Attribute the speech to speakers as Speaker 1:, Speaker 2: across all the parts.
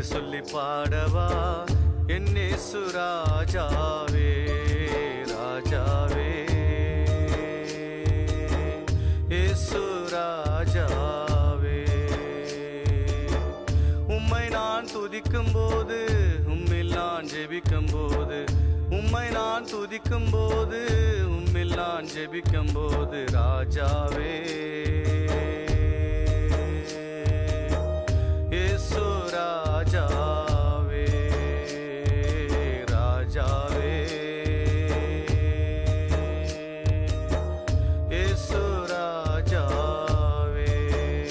Speaker 1: சொல்லி பாடவா என்னேசு ராஜாவே ராஜாவே இயேசு ராஜாவே உம்மை நான் துதிக்கும் போது உம்மில் நான் ஜெபிக்கும் போது உம்மை நான் துதிக்கும் போது உம்மில் நான் ஜெபிக்கும் போது ராஜாவே இயேசு ராஜாவே ராஜாவே இயேசு ராஜாவே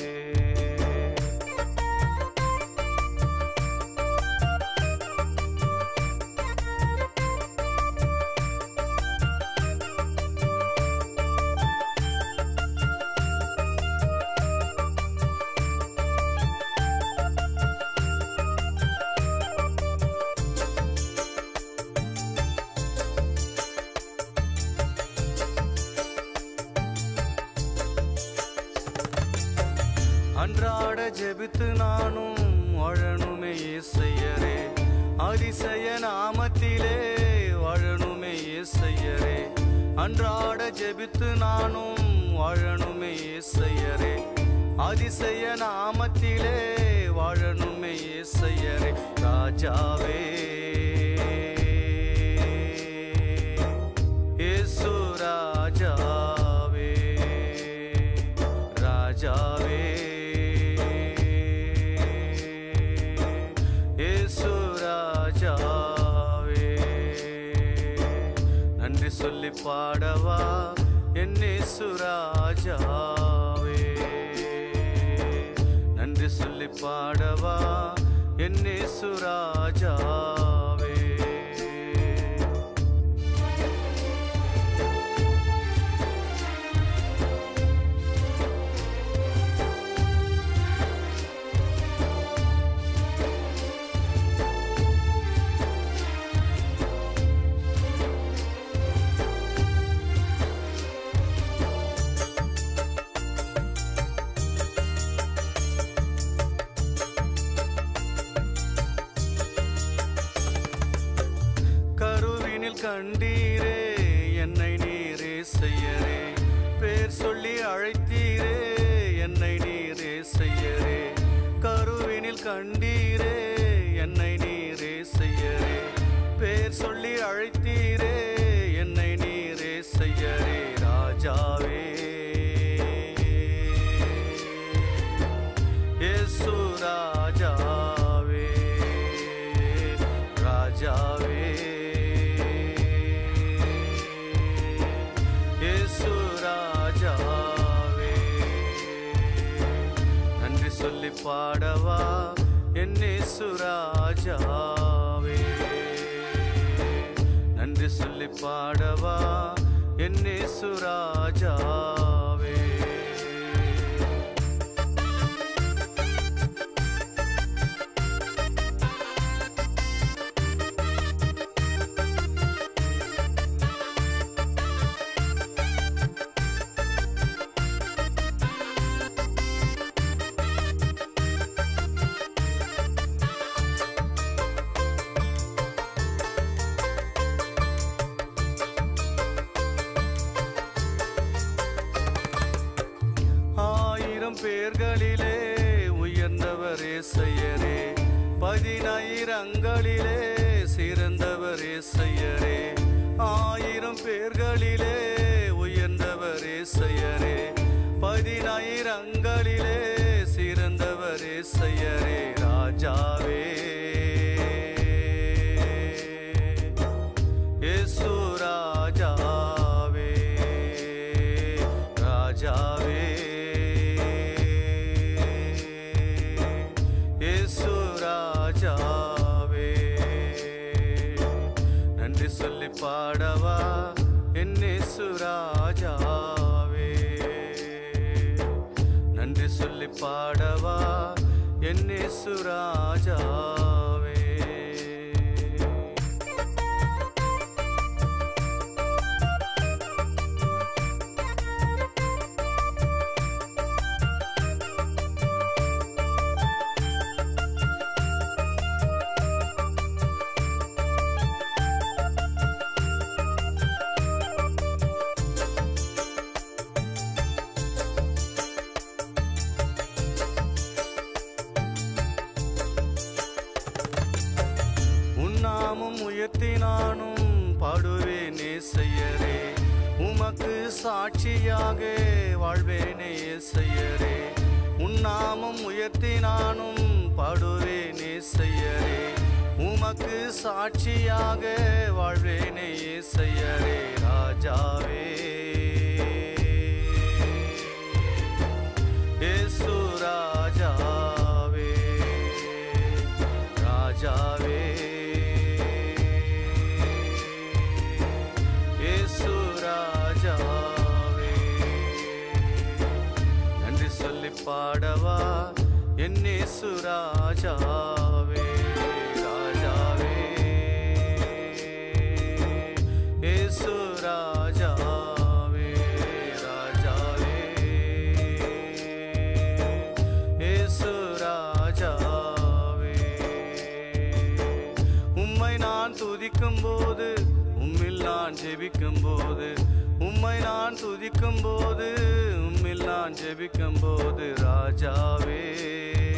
Speaker 1: அன்றாட ஜெபித்து நானும் வாழணுமே இசையரே அதிசய நாமத்திலே வாழணுமே இசையரே அன்றாட ஜெபித்து நானும் வாழணுமே இசையரே அதிசய நாமத்திலே வாழணுமே இசையரே ராஜாவே இயேசு ராஜாவே ராஜாவே இயேசு ராஜாவே நன்றி சொல்லி பாடவா என்னேசு ராஜாவே நன்றி சொல்லி பாடவா என்னேசு ராஜாவே கருவினில் கண்டீரே என்னை நீரே செய்யரே பேர் சொல்லி அழைத்தீரே என்னை நீரே செய்யரே கருவினில் கண்டீரே என்னை நீரே செய்யரே பேர் சொல்லி அழைத்தீரே என்னை நீரே செய்யரே ராஜாவே இயேசு ராஜாவே ராஜாவே இயேசு ராஜாவே நன்றி சொல்லி பாடவா என்னேசு ராஜாவே நன்றி சொல்லி பாடவா என்னேசு ராஜாவே ஆயிரம் பேர்களிலே உயர்ந்தவரே செய்யரே பதினாயிரங்களிலே சிறந்தவரே செய்யரே ஆயிரம் பேர்களிலே உயர்ந்தவரே செய்யரே பதினாயிரங்களிலே சிறந்தவரே செய்யரே ராஜாவே இயேசு ராஜாவே ராஜாவே இயேசு ராஜாவே நன்றி சொல்லி பாடவா என்னேசு ராஜாவே நன்றி சொல்லி பாடவா என்னேசு ராஜாவே சாட்சியாக வாழ்வேனே இசையரே உன்னாமம் உயர்த்தி நானும் பாடுவேனே செய்யரே உமக்கு சாட்சியாக வாழ்வேனே இசையரே ராஜாவே இயேசு ராஜாவே ராஜாவே இயேசு ராஜாவே நன்றி சொல்லி பாடவா என் இயேசு ராஜாவே ராஜாவே இயேசு ராஜாவே ராஜாவே இயேசு ராஜாவே உம்மை நான் துதிக்கும் போது உம்மில் நான் ஜெபிக்கும் போது உம்மை நான் துதிக்கும் போது உம்மில் நான் ஜெபிக்கும் போது ராஜாவே